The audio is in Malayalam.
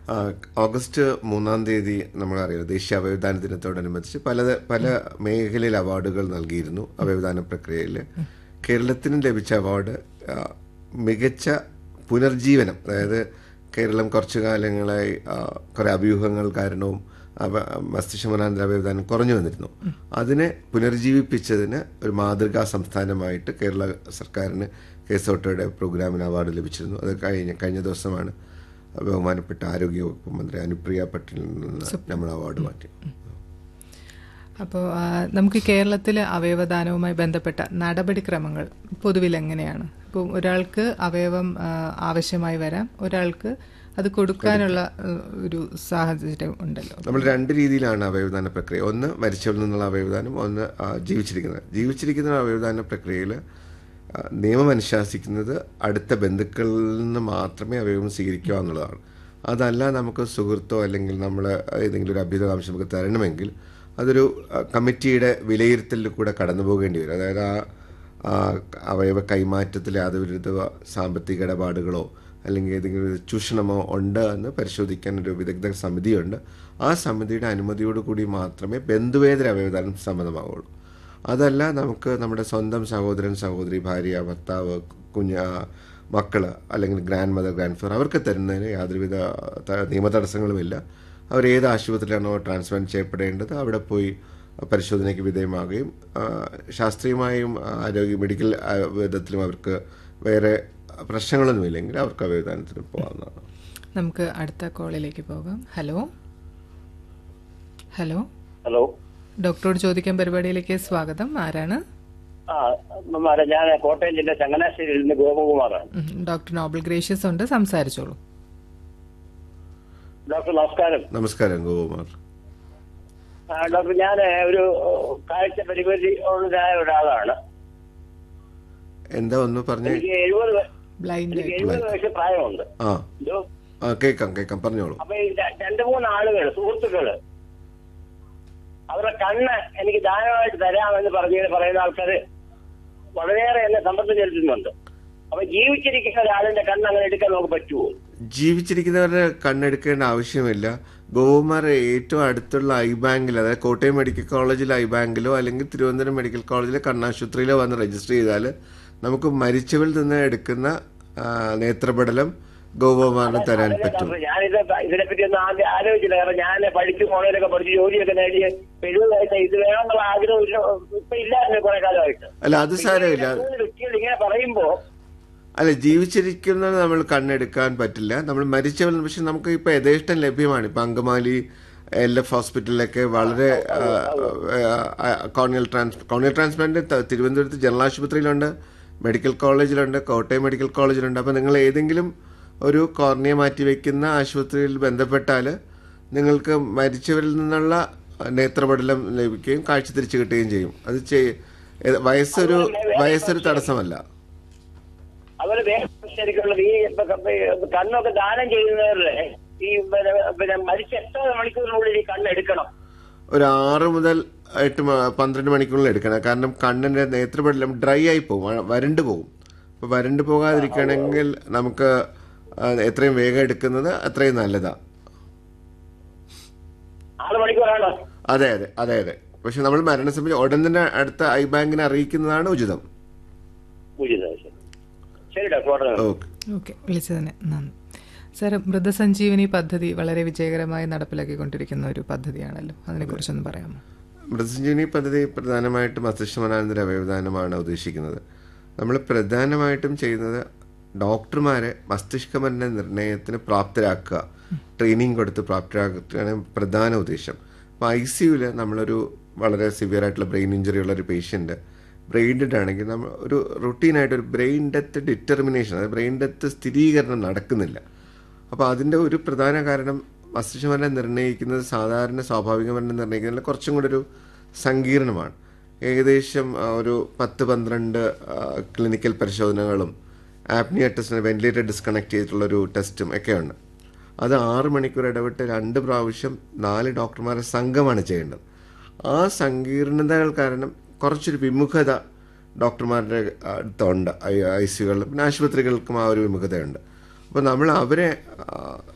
ആ, ഓഗസ്റ്റ് മൂന്നാം തീയതി നമ്മളറിയാം ദേശീയ അവയവദാന ദിനത്തോടനുബന്ധിച്ച് പല പല മേഖലയിൽ അവാർഡുകൾ നൽകിയിരുന്നു അവയവദാന പ്രക്രിയയിൽ കേരളത്തിന് ലഭിച്ച അവാർഡ് ആ, മികച്ച പുനർജീവനം അതായത് കേരളം കുറച്ചു കാലങ്ങളായി ആ, കുറെ അഭ്യൂഹങ്ങൾ കാരണവും അവ- മസ്തിഷ്കമനാന്തര അവയവദാനം കുറഞ്ഞു വന്നിരുന്നു അതിനെ പുനർജീവിപ്പിച്ചതിന് ഒരു മാതൃകാ സംസ്ഥാനമായിട്ട് കേരള സർക്കാരിന് കേസോട്ടയുടെ പ്രോഗ്രാമിന് അവാർഡ് ലഭിച്ചിരുന്നു അത് കഴിഞ്ഞ കഴിഞ്ഞ ദിവസമാണ് ബഹുമാനപ്പെട്ട ആരോഗ്യ വകുപ്പ് മന്ത്രി അനുപ്രിയ പട്ടേലിൽ നിന്ന് നമ്മൾ അവാർഡ് മാറ്റി അപ്പോൾ നമുക്ക് കേരളത്തിൽ അവയവദാനവുമായി ബന്ധപ്പെട്ട നടപടിക്രമങ്ങൾ പൊതുവിൽ എങ്ങനെയാണ് ഇപ്പോൾ ഒരാൾക്ക് അവയവം ആ, ആവശ്യമായി വരാം ഒരാൾക്ക് അത് കൊടുക്കാനുള്ള ആ, ഒരു സാഹചര്യം ഉണ്ടല്ലോ നമ്മൾ രണ്ട് രീതിയിലാണ് അവയവദാന പ്രക്രിയ ഒന്ന് മരിച്ചവരിൽ നിന്നുള്ള അവയവദാനം ഒന്ന് ആ, ജീവിച്ചിരിക്കുന്നത് ജീവിച്ചിരിക്കുന്ന അവയവദാന പ്രക്രിയയിൽ ആ, നിയമം അനുശാസിക്കുന്നത് അടുത്ത ബന്ധുക്കളിൽ നിന്ന് മാത്രമേ അവയവം സ്വീകരിക്കുക എന്നുള്ളതാണ് അതല്ല നമുക്ക് സുഹൃത്തോ അല്ലെങ്കിൽ നമ്മൾ ഏതെങ്കിലും ഒരു അഭ്യുതകാംക്ഷം നമുക്ക് തരണമെങ്കിൽ അതൊരു ആ, കമ്മിറ്റിയുടെ വിലയിരുത്തലിൽ കൂടെ കടന്നു പോകേണ്ടി വരും അതായത് ആ ആ അവയവ കൈമാറ്റത്തിൽ യാതൊരു സാമ്പത്തിക ഇടപാടുകളോ അല്ലെങ്കിൽ ഏതെങ്കിലും ഒരു ചൂഷണമോ ഉണ്ട് എന്ന് പരിശോധിക്കാൻ ഒരു വിദഗ്ധ സമിതിയുണ്ട് ആ സമിതിയുടെ അനുമതിയോട് കൂടി മാത്രമേ ബന്ധുവേതര അവയവദാനം സമ്മതമാവുള്ളൂ അതല്ല നമുക്ക് നമ്മുടെ സ്വന്തം സഹോദരൻ സഹോദരി ഭാര്യ ഭർത്താവ് കുഞ്ഞ മക്കള് അല്ലെങ്കിൽ ഗ്രാൻഡ് മദർ ഗ്രാൻഡ് ഫാദർ അവർക്ക് തരുന്നതിന് യാതൊരുവിധ ത- നിയമ തടസ്സങ്ങളുമില്ല അവർ ഏത് ആശുപത്രിയിലാണോ ട്രാൻസ്പ്ലാന്റ് ചെയ്യപ്പെടേണ്ടത് അവിടെ പോയി പരിശോധനയ്ക്ക് വിധേയമാകുകയും ആ, ശാസ്ത്രീയമായും ആരോഗ്യ മെഡിക്കൽ ആ, വിധത്തിലും അവർക്ക് വേറെ പ്രശ്നങ്ങളൊന്നുമില്ലെങ്കിൽ അവർക്ക് അവയവദാനത്തിന് പോകാവുന്നതാണ് നമുക്ക് അടുത്ത കോളിലേക്ക് പോകാം ഹലോ ഹലോ ഹലോ ഡോക്ടറോട് ചോദിക്കാൻ പരിപാടിയിലേക്ക് സ്വാഗതം ആരാണ് ആ മാഡം ഞാൻ കോട്ടയം ജില്ല ചങ്ങനാശ്ശേരിയിൽ നിന്ന് ഗോപകുമാറാണ് ഉം, ഡോക്ടർ നോബൽ ഗ്രേഷ്യസ് ഉണ്ട് സംസാരിച്ചോളൂ ഡോക്ടർ നമസ്കാരം നമസ്കാരം ഗോകുമാർ ആ, ഡോക്ടർ ഞാൻ ഒരു കാഴ്ച പരിമിതി ഉള്ളതായ ഒരാളാണ് എന്താ ഒന്ന് പറഞ്ഞേ എനിക്ക് എഴുപത് വ- ബ്ലൈൻഡ് എനിക്ക് എഴുപത് വയസ്സ് പ്രായമുണ്ട് ആ ഇതോ, ആ കേൾക്കാം കേൾക്കാം പറഞ്ഞോളൂ അപ്പൊ ഈ ര- രണ്ട് മൂന്ന് ആളുകൾ സുഹൃത്തുക്കള് അവരുടെ കണ്ണ് എനിക്ക് ദാനമായിട്ട് തരാമെന്ന് പറഞ്ഞ് പറയുന്ന ആൾക്കാര് വളരെയേറെ എന്നെ സമ്മർദ്ദം ചെലുത്തുന്നുണ്ട് അപ്പൊ ജീവിച്ചിരിക്കുന്ന ഒരാളിന്റെ കണ്ണ് അങ്ങനെ എടുക്കാൻ നമുക്ക് പറ്റുമോ ജീവിച്ചിരിക്കുന്നവരുടെ കണ്ണെടുക്കേണ്ട ആവശ്യമില്ല ഗോകുമാർ ഏറ്റവും അടുത്തുള്ള ഐ ബാങ്കിൽ അതായത് കോട്ടയം മെഡിക്കൽ കോളേജിലെ ഐ ബാങ്കിലോ അല്ലെങ്കിൽ തിരുവനന്തപുരം മെഡിക്കൽ കോളേജിലെ കണ്ണാശുപത്രിയിലോ വന്ന് രജിസ്റ്റർ ചെയ്താൽ നമുക്ക് മരിച്ചവരിൽ നിന്ന് എടുക്കുന്ന ആ, നേത്രപടലം ഗോകുമാറിന് തരാൻ പറ്റും ഞാനിത് ഇതിനെപ്പറ്റി ഒന്നും ആദ്യം ആലോചിച്ചില്ല കാരണം ഞാൻ പഠിച്ചു കോളേജിലൊക്കെ പഠിച്ച് ജോലിയൊക്കെ നേടി എഴുപത് വയസ്സായി ഇത് വേണമെന്നുള്ള ആഗ്രഹം ഇല്ല ഇപ്പൊ ഇല്ലായിരുന്നു കുറെ കാലമായിട്ട് അല്ല അത് സാരമില്ല മൂന്ന് വ്യക്തികൾ ഇങ്ങനെ പറയുമ്പോ അല്ല ജീവിച്ചിരിക്കുന്നത് നമ്മൾ കണ്ണെടുക്കാൻ പറ്റില്ല നമ്മൾ മരിച്ചവർ പക്ഷെ നമുക്ക് ഇപ്പൊ യഥേഷ്ടം ലഭ്യമാണ് ഇപ്പൊ അങ്കമാലി എൽ എഫ് ഹോസ്പിറ്റലിലൊക്കെ വളരെ കോർണിയൽ ട്രാൻസ് കോർണിയൽ ട്രാൻസ്പ്ലാന്റ് ത- തിരുവനന്തപുരത്ത് ജനറൽ ആശുപത്രിയിലുണ്ട് മെഡിക്കൽ കോളേജിലുണ്ട് കോട്ടയം മെഡിക്കൽ കോളേജിലുണ്ട് അപ്പോൾ നിങ്ങൾ ഏതെങ്കിലും ഒരു കോർണിയ മാറ്റി വെക്കുന്ന ആശുപത്രിയിൽ ബന്ധപ്പെട്ടാൽ നിങ്ങൾക്ക് മരിച്ചവരിൽ നിന്നുള്ള നേത്രപടലം ലഭിക്കുകയും കാഴ്ച തിരിച്ചു കിട്ടുകയും ചെയ്യും അത് ചെയ് ഏ- വയസ്സൊരു വയസ്സൊരു തടസ്സമല്ല അതുപോലെ വേറെ ശരിക്കുള്ളത് ഈ ഇപ്പൊ ക- കണ്ണൊക്കെ ദാനം ചെയ്യുന്നവരുടെ ഈ പിന്നെ പിന്നെ മരിച്ച എത്ര മണിക്കൂറിനുള്ളിൽ ഈ കണ്ണ് എടുക്കണം ഒരു ആറ് മുതൽ എട്ട് മ- പന്ത്രണ്ട് മണിക്കൂറിൽ എടുക്കണം കാരണം കണ്ണിന്റെ നേത്രപടലം ഡ്രൈ ആയി പോകും വ- വരണ്ട് പോകും അപ്പൊ വരണ്ട് പോകാതിരിക്കണമെങ്കിൽ നമുക്ക് ആ, എത്രയും വേഗം എടുക്കുന്നത് അത്രയും നല്ലതാ ആറ് മണിക്കൂറാണോ അതെ അതെ അതെ അതെ പക്ഷെ നമ്മൾ മരണസമയം ഉടൻ തന്നെ അടുത്ത ഐ ബാങ്കിനെ അറിയിക്കുന്നതാണ് ഉചിതം ഉചിതം ശരി ശരി ഡോക്ടർ വളരെ നന്ദി. ഓക്കെ ഓക്കെ വിളിച്ചതിന് നന്ദി സാർ മൃതസഞ്ജീവനി പദ്ധതി വളരെ വിജയകരമായി നടപ്പിലാക്കിക്കൊണ്ടിരിക്കുന്ന ഒരു പദ്ധതിയാണല്ലോ അതിനെക്കുറിച്ചൊന്ന് പറയാമോ മൃതസഞ്ജീവനി പദ്ധതി പ്രധാനമായിട്ടും മസ്തിഷ്കമനാനന്തര അവയവദാനമാണ് ഉദ്ദേശിക്കുന്നത് നമ്മൾ പ്രധാനമായിട്ടും ചെയ്യുന്നത് ഡോക്ടർമാരെ മസ്തിഷ്കമരണ നിർണയത്തിന് പ്രാപ്തരാക്കുക ട്രെയിനിങ് കൊടുത്ത് പ്രാപ്തരാക്കുകയാണ് പ്രധാന ഉദ്ദേശം അപ്പോൾ ഐ സിയുവിൽ നമ്മളൊരു വളരെ സിവിയർ ആയിട്ടുള്ള ബ്രെയിൻ ഇഞ്ചുറി ഉള്ള ഒരു പേഷ്യൻ്റ് ബ്രെയിൻ ഡെഡ് ആണെങ്കിൽ നമ്മൾ ഒരു റുട്ടീനായിട്ട് ഒരു ബ്രെയിൻ ഡെത്ത് ഡിറ്റർമിനേഷൻ അതായത് ബ്രെയിൻ ഡെത്ത് സ്ഥിരീകരണം നടക്കുന്നില്ല അപ്പോൾ അതിൻ്റെ ഒരു പ്രധാന കാരണം മസ്തിഷ്കമരണം നിർണ്ണയിക്കുന്നത് സാധാരണ സ്വാഭാവിക മരണം നിർണ്ണയിക്കുന്നതിൽ കുറച്ചും കൂടെ ഒരു സങ്കീർണമാണ് ഏകദേശം ആ, ഒരു പത്ത് പന്ത്രണ്ട് ആ, ക്ലിനിക്കൽ പരിശോധനകളും ആപ്നിയ ടെസ്റ്റിന് വെന്റിലേറ്റർ ഡിസ്കണക്ട് ചെയ്തിട്ടുള്ള ഒരു ടെസ്റ്റും ഒക്കെയുണ്ട് അത് ആറ് മണിക്കൂർ ഇടവിട്ട് രണ്ട് പ്രാവശ്യം നാല് ഡോക്ടർമാരുടെ സംഘമാണ് ചെയ്യേണ്ടത് ആ സങ്കീർണതകൾ കാരണം കുറച്ചൊരു വിമുഖത ഡോക്ടർമാരുടെ അടുത്തുണ്ട് ഐ ഐ സികളിലും പിന്നെ ആശുപത്രികൾക്കും ആ ഒരു വിമുഖതയുണ്ട് അപ്പോൾ നമ്മൾ അവരെ ആ,